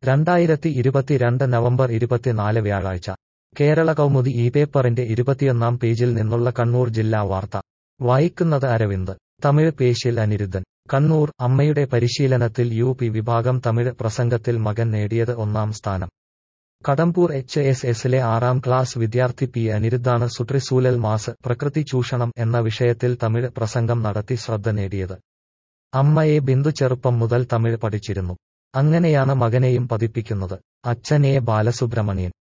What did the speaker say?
രണ്ടായിരത്തി ഇരുപത്തിരണ്ട് നവംബർ ഇരുപത്തിനാല് വ്യാഴാഴ്ച കേരള കൗമുദി ഈ പേപ്പറിന്റെ ഇരുപത്തിയൊന്നാം പേജിൽ നിന്നുള്ള കണ്ണൂർ ജില്ലാ വാർത്ത വായിക്കുന്നത് അരവിന്ദ് തമിഴ് പേശിൽ അനിരുദ്ധൻ കണ്ണൂർ അമ്മയുടെ പരിശീലനത്തിൽ യു പി വിഭാഗം തമിഴ് പ്രസംഗത്തിൽ മകൻ നേടിയത് ഒന്നാം സ്ഥാനം കടമ്പൂർ എച്ച് എസ് എസിലെ ആറാം ക്ലാസ് വിദ്യാർത്ഥി പി അനിരുദ്ധാണ് സുട്രിസൂലൽ മാസ് പ്രകൃതി ചൂഷണം എന്ന വിഷയത്തിൽ തമിഴ് പ്രസംഗം നടത്തി ശ്രദ്ധ നേടിയത് അമ്മയെ ബിന്ദു ചെറുപ്പം മുതൽ തമിഴ് പഠിച്ചിരുന്നു അങ്ങനെയാണ് മകനെയും പതിപ്പിക്കുന്നത് അച്ഛൻ എ ബാലസുബ്രഹ്മണ്യൻ